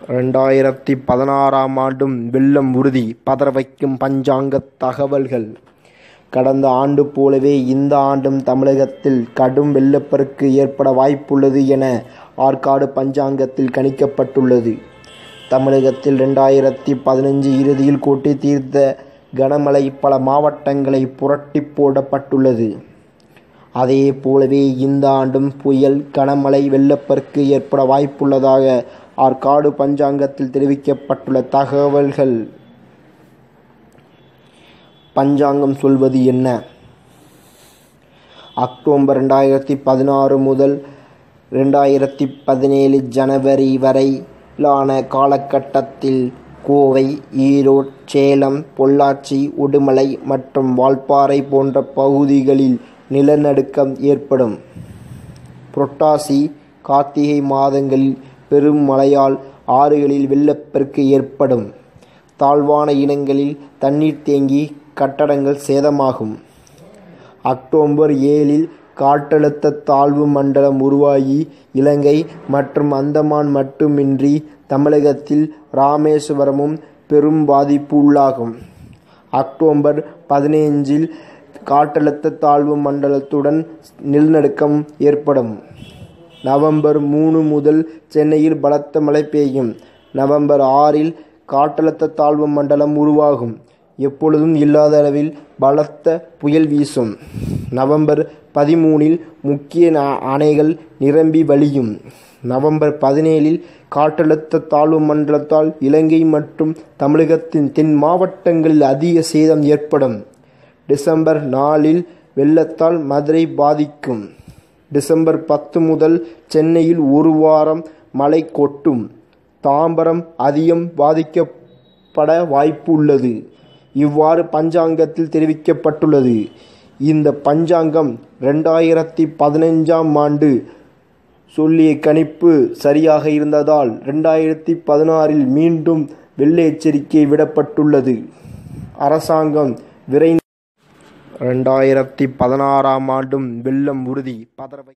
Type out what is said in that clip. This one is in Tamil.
ரெண்டாயிரத்தி பதினாறாம் ஆண்டும் வெள்ளம் உறுதி பதற வைக்கும் பஞ்சாங்கத் தகவல்கள் கடந்த ஆண்டு போலவே இந்த ஆண்டும் தமிழகத்தில் கடும் வெள்ளப்பெருக்கு ஏற்பட வாய்ப்புள்ளது என ஆற்காடு பஞ்சாங்கத்தில் கணிக்கப்பட்டுள்ளது. தமிழகத்தில் ரெண்டாயிரத்தி பதினஞ்சு இறுதியில் கொட்டி தீர்த்த கனமழை பல மாவட்டங்களை புரட்டிப் போடப்பட்டுள்ளது. அதே போலவே இந்த ஆண்டும் புயல், கனமழை, வெள்ளப்பெருக்கு ஏற்பட வாய்ப்புள்ளதாக ஆற்காடு பஞ்சாங்கத்தில் தெரிவிக்கப்பட்டுள்ள தகவல்கள். பஞ்சாங்கம் சொல்வது என்ன? அக்டோபர் ரெண்டாயிரத்தி பதினாறு முதல் ரெண்டாயிரத்தி பதினேழு ஜனவரி வரையிலான காலகட்டத்தில் கோவை, ஈரோடு, சேலம், பொள்ளாச்சி, உடுமலை மற்றும் வால்பாறை போன்ற பகுதிகளில் நிலநடுக்கம் ஏற்படும். புரட்டாசி, கார்த்திகை மாதங்களில் பெரும் மழையால் ஆறுகளில் வெள்ளப்பெருக்கு ஏற்படும். தாழ்வான இடங்களில் தண்ணீர் தேங்கி கட்டடங்கள் சேதமாகும். அக்டோபர் ஏழில் காற்றழுத்த தாழ்வு மண்டலம் உருவாகி இலங்கை மற்றும் அந்தமான் மட்டுமின்றி தமிழகத்தில் ராமேஸ்வரமும் பெரும் பாதிப்புக்கு உள்ளாகும். அக்டோபர் பதினைஞ்சில் காற்றழுத்த தாழ்வு மண்டலத்துடன் நிலநடுக்கம் ஏற்படும். நவம்பர் மூணு முதல் சென்னையில் பலத்த மழை பெய்யும். நவம்பர் ஆறில் காற்றழுத்த தாழ்வு மண்டலம் உருவாகும். எப்பொழுதும் இல்லாத அளவில் பலத்த புயல் வீசும். நவம்பர் பதிமூணில் முக்கிய அணைகள் நிரம்பி வழியும். நவம்பர் பதினேழில் காற்றழுத்த தாழ்வு மண்டலத்தால் இலங்கை மற்றும் தமிழகத்தின் தென் மாவட்டங்களில் அதிக சேதம் ஏற்படும். டிசம்பர் நாலில் வெள்ளத்தால் மதுரை பாதிக்கும். டிசம்பர் பத்து முதல் சென்னையில் ஒரு வாரம் மழை கொட்டும். தாம்பரம் அதிகம் பாதிக்கப்பட வாய்ப்பு உள்ளது. இவ்வாறு பஞ்சாங்கத்தில் தெரிவிக்கப்பட்டுள்ளது. இந்த பஞ்சாங்கம் ரெண்டாயிரத்தி பதினஞ்சாம் ஆண்டு சொல்லிய கணிப்பு சரியாக இருந்ததால் ரெண்டாயிரத்தி பதினாறில் மீண்டும் வெள்ள எச்சரிக்கை விடப்பட்டுள்ளது. அரசாங்கம் விரைந்து ரெண்டாயிரத்தி பதினாறாம் ஆண்டும் வெள்ளம் உறுதி பதற